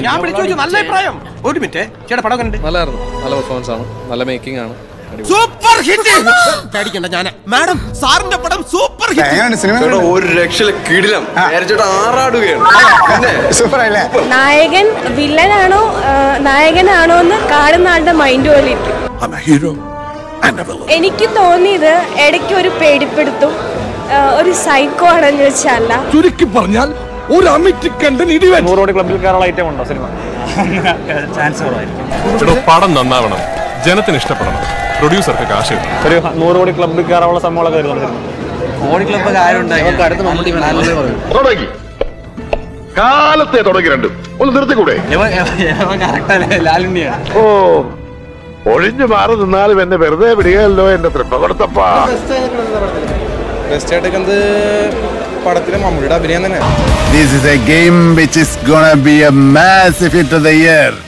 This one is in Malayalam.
ഞാൻ വിളിച്ചു ചോദിച്ചു നല്ല അഭിപ്രായം ഒരു മിനിറ്റ് ചേട്ടാ പടം കണ്ട് നല്ലായിരുന്നു നല്ല പെർഫോമൻസ് ആണ് നല്ല മേക്കിംഗ് ആണ് അടിപൊളി. സൂപ്പർ ഹിറ്റ് പേടിക്കണ്ട ഞാൻ മാഡം സാറിന്റെ പടം സൂപ്പർ ഹിറ്റ് എങ്ങനെയുണ്ട് സിനിമ ചേട്ടാ ഒരു രക്ഷയില്ല കിടിലം ചേട്ടാ ആറാടുകയാണ് പിന്നെ സൂപ്പർ അല്ലേ നായകൻ വില്ലനാണോ ആ, നായകനാണോ എന്ന് കാണുന്ന ആളുടെ മൈൻഡ് പോലെ ഇരിക്കും എനിക്ക് തോന്നിയത് ഇടയ്ക്ക് ഒരു പേടിപ്പെടുത്തും ആ, ഒരു സൈക്കോ ആണെന്ന് വെച്ചല്ല ചുരുക്കി പറഞ്ഞാൽ ഒരു അമിറ്റിക്കണ്ടൻ ഇടിവൻ നൂറോടി ക്ലബിൽ കയറാനുള്ള ഐറ്റം ഉണ്ടോ സിനിമ ചാൻസ് കുറവായിരിക്കും എടോ പടം നന്നാവണം ജനത്തിന് ഇഷ്ടപ്പെടണം പ്രൊഡ്യൂസർക്ക് കാശ് കിട്ടണം ഒരു നൂറ് കോടി ക്ലബിൽ കയറാനുള്ള സംഭവങ്ങളൊക്കെ വരുന്നുണ്ട് സിനിമ കോടി ക്ലബ്ബ് ആരുണ്ടായി തുടങ്ങി കാലത്തെ തുടങ്ങി രണ്ടും ഒന്ന് നിർത്തിക്കൂടെ കറക്റ്റ് ലാലുണ്ണിയാണ് ഓ ഒഴിഞ്ഞു മാറി നിന്നാലും എന്നെ വെറുതെ വിടുകയല്ലോ എന്റെ തൃപ്പ കൊടുത്തപ്പാ ബെസ്റ്റ് ആയിട്ട് പടത്തിലെ മമ്മൂടിയുടെ അഭിനയം തന്നെ This is a game which is gonna be a massive hit of the year.